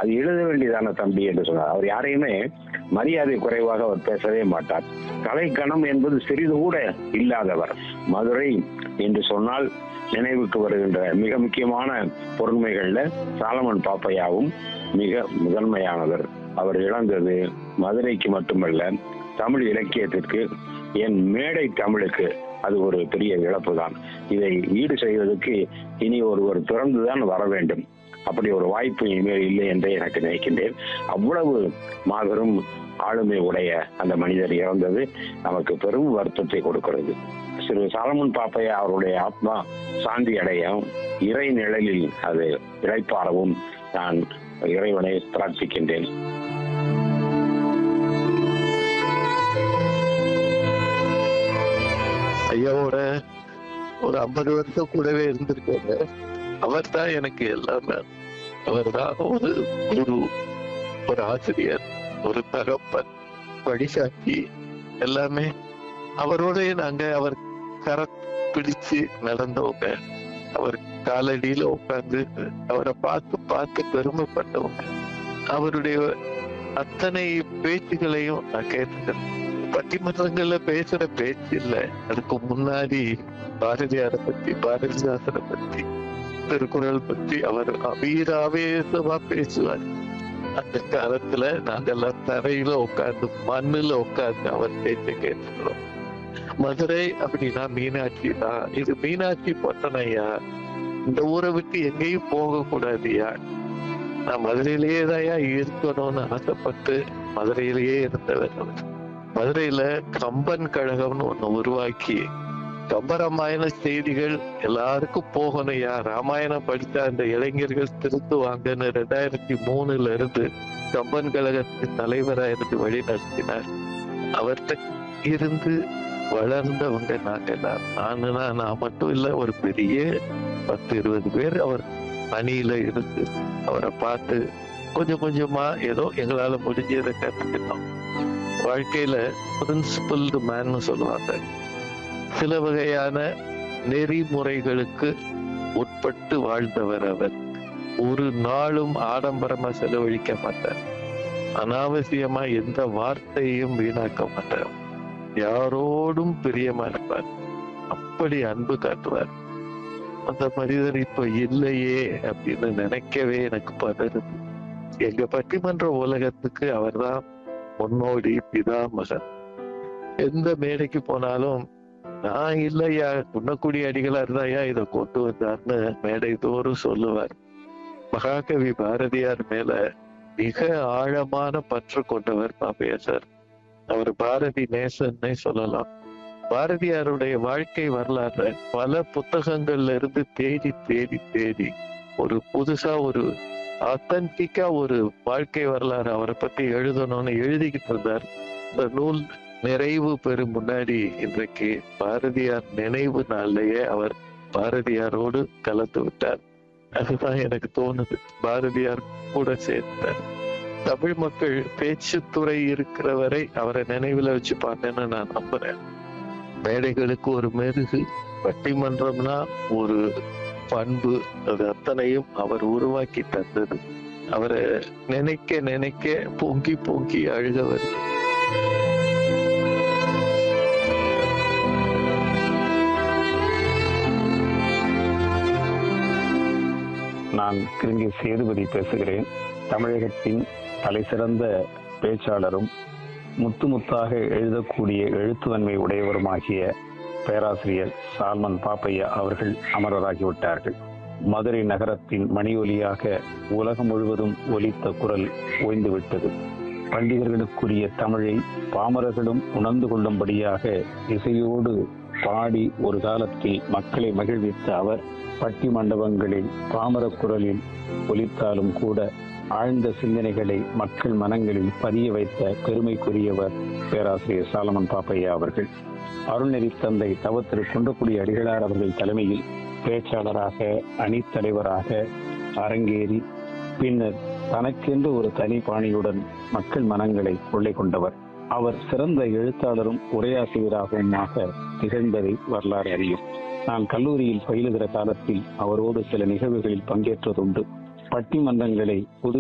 அது எழுத வேண்டியதான தம்பி என்று சொன்னார் அவர் யாரையுமே மரியாதை குறைவாக அவர் பேசவே மாட்டார் கலைக்கணம் என்பது சிறிது கூட இல்லாதவர் மதுரை என்று சொன்னால் நினைவுக்கு வருகின்ற மிக முக்கியமான பொருண்மைகள்ல சாலமன் பாப்பையாவும் மிக முதன்மையானவர் அவர் இழந்தது மதுரைக்கு மட்டுமல்ல தமிழ் இலக்கியத்திற்கு என் மேடை தமிழுக்கு அது ஒரு பெரிய இழப்பு தான் இதை ஈடு செய்வதற்கு இனி ஒருவர் பிறந்துதான் வர வேண்டும் அப்படி ஒரு வாய்ப்பு இனிமேல் இல்லை என்றே எனக்கு நினைக்கின்றேன் அவ்வளவு மாபெரும் ஆளுமை உடைய அந்த மனிதர் இறந்தது நமக்கு பெரும் வருத்தத்தை கொடுக்கிறது சிறு சாலமன் பாப்பையா அவருடைய ஆத்மா சாந்தி அடையும் இறை நிழலில் அது இழைப்பாரவும் நான் இறைவனை பிரார்த்திக்கின்றேன் ஐயாவோட ஒரு ஐம்பது வருஷம் கூடவே இருந்திருக்காரு அவர் தான் எனக்கு எல்லாமே அவர் தான் ஒரு குரு ஒரு ஆசிரியர் ஒரு தகப்பன் வழிகாட்டி எல்லாமே அவரோட நாங்க அவர் கர பிடிச்சு நடந்தவங்க அவர் காலடியில உட்கார்ந்து அவரை பார்த்து பார்த்து பெருமைப்பட்டவங்க அவருடைய அத்தனை பேச்சுகளையும் நான் கேட்டுக்கிறேன் பட்டிமன்றங்கள்ல பேசுற பேச்சு இல்ல அதுக்கு முன்னாடி பாரதியாரை பத்தி பாரதிதாசனை பத்தி திருக்குறள் பத்தி அவர் வீராவேசமா பேசுவார் அந்த காலத்துல நாங்கெல்லாம் தரையில உட்கார்ந்து மண்ணுல உட்கார்ந்து அவர் பேச்ச கேட்டுக்கிறோம் மதுரை அப்படின்னா மீனாட்சி தான் இது மீனாட்சி பட்டணையா இந்த ஊரை விட்டு எங்கேயும் போக கூடாதுயா நான் மதுரையிலேயே தான் இருக்கணும்னு ஆசைப்பட்டு மதுரையிலேயே இருந்தவர் அவர் மதுரையில கம்பன் கழகம்னு ஒண்ணு உருவாக்கி கம்பராமாயண செய்திகள் எல்லாருக்கும் போகணும்யா ராமாயணம் படித்த அந்த இளைஞர்கள் திருத்துவாங்கன்னு ரெண்டாயிரத்தி மூணுல இருந்து கம்பன் கழகத்துக்கு தலைவரா இருந்து வழி நடத்தினார் அவர்கிட்ட இருந்து வளர்ந்தவங்க நாங்க எல்லாம் நானுனா நான் மட்டும் இல்ல ஒரு பெரிய பத்து இருபது பேர் அவர் பணியில இருந்து அவரை பார்த்து கொஞ்சம் கொஞ்சமா ஏதோ எங்களால முடிஞ்சதை கத்துக்கிட்டோம் வாழ்க்கையில பிரின்சிபல்டு மேன்னு சொல்லுவாங்க சில வகையான நெறிமுறைகளுக்கு உட்பட்டு வாழ்ந்தவர் அவர் ஒரு நாளும் ஆடம்பரமா செலவழிக்க மாட்டார் அனாவசியமா எந்த வார்த்தையும் வீணாக்க மாட்டார் யாரோடும் பிரியமா இருப்பார் அப்படி அன்பு காட்டுவார் அந்த மனிதர் இப்ப இல்லையே அப்படின்னு நினைக்கவே எனக்கு பதறுது எங்க பட்டிமன்ற உலகத்துக்கு அவர்தான் முன்னோடி பிதாமகன் எந்த மேடைக்கு போனாலும் நான் இல்லையா குன்னக்குடி அடிகளார் தான்யா இதை கொண்டு வந்தார்னு மேடை தோறும் சொல்லுவார் மகாகவி பாரதியார் மேல மிக ஆழமான பற்று கொண்டவர் பாப்பையா சார் அவர் பாரதி நேசன்னே சொல்லலாம் பாரதியாருடைய வாழ்க்கை வரலாறு பல புத்தகங்கள்ல இருந்து தேடி தேடி தேடி ஒரு புதுசா ஒரு ஆத்தன்டிக்கா ஒரு வாழ்க்கை வரலாறு அவரை பத்தி எழுதணும்னு எழுதிக்கிட்டு இருந்தார் இந்த நூல் நிறைவு பெறும் முன்னாடி இன்றைக்கு பாரதியார் நினைவு நாள்லயே அவர் பாரதியாரோடு கலந்து விட்டார் அதுதான் எனக்கு தோணுது பாரதியார் கூட சேர்த்தார் தமிழ் மக்கள் பேச்சுத்துறை இருக்கிற வரை அவரை நினைவுல வச்சுப்பாங்கன்னு நான் நம்புறேன் மேடைகளுக்கு ஒரு மெருகு பட்டிமன்றம்னா ஒரு பண்பு அது அத்தனையும் அவர் உருவாக்கி தந்தது அவரை நினைக்க நினைக்க பொங்கி பொங்கி அழுக வருது நான் கிருங்கி சேதுபதி பேசுகிறேன் தமிழகத்தின் தலைசிறந்த பேச்சாளரும் முத்து முத்தாக எழுதக்கூடிய எழுத்துவன்மை உடையவருமாகிய பேராசிரியர் சால்மன் பாப்பையா அவர்கள் அமரராகிவிட்டார்கள் மதுரை நகரத்தின் மணியொலியாக உலகம் முழுவதும் ஒலித்த குரல் ஓய்ந்துவிட்டது பண்டிதர்களுக்குரிய தமிழை பாமரர்களும் உணர்ந்து கொள்ளும்படியாக இசையோடு பாடி ஒரு காலத்தில் மக்களை மகிழ்வித்த அவர் பட்டி மண்டபங்களில் பாமர குரலில் ஒலித்தாலும் கூட ஆழ்ந்த சிந்தனைகளை மக்கள் மனங்களில் பதிய வைத்த பெருமைக்குரியவர் பேராசிரியர் சாலமன் பாப்பையா அவர்கள் அருள்நெறி தந்தை தவ திரு குன்றக்குடி அடிகளார் அவர்கள் தலைமையில் பேச்சாளராக அணித்தலைவராக அரங்கேறி பின்னர் தனக்கென்று ஒரு தனி பாணியுடன் மக்கள் மனங்களை கொள்ளை கொண்டவர் அவர் சிறந்த எழுத்தாளரும் உரையாசிரியராகவுமாக திகழ்ந்ததை வரலாறு அறியும் நான் கல்லூரியில் பயிலுகிற காலத்தில் அவரோடு சில நிகழ்வுகளில் பங்கேற்றதுண்டு பட்டிமன்றங்களை பொது